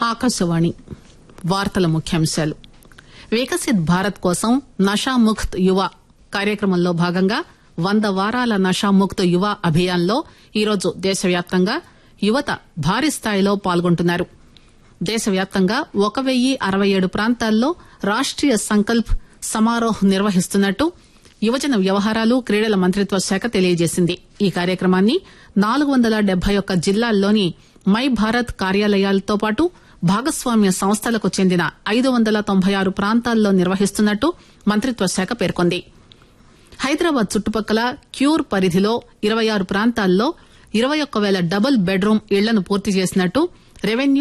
ఆకాశవాణి వార్తల ముఖ్యాంశాలు వికసిత్ భారత్ కోసం నషాముక్త్ యువ కార్యక్రమంలో భాగంగా వంద వారాల నషాముక్త్ యువ అభియాన్ లో ఈరోజు దేశవ్యాప్తంగా యువత భారీ స్థాయిలో పాల్గొంటున్నారు దేశవ్యాప్తంగా ఒక వెయ్యి అరవై ఏడు ప్రాంతాల్లో రాష్టీయ సంకల్ప్ సమారోహ్ నిర్వహిస్తున్నట్టు యువజన వ్యవహారాలు క్రీడల మంత్రిత్వ శాఖ తెలియజేసింది ఈ కార్యక్రమాన్ని నాలుగు వందల డెబ్బై ఒక్క జిల్లాల్లోని మై భారత్ కార్యాలయాలతో పాటు భాగస్వామ్య సంస్థలకు చెందిన ఐదు వందల తొంభై ఆరు ప్రాంతాల్లో నిర్వహిస్తున్నట్టు మంత్రిత్వ శాఖ పేర్కొంది హైదరాబాద్ చుట్టుపక్కల క్యూర్ పరిధిలో ఇరవై ఆరు ప్రాంతాల్లో ఇరవై ఒక్క పేల డబుల్ బెడ్ రూమ్ ఇళ్లను పూర్తి చేసినట్టు రెవెన్యూ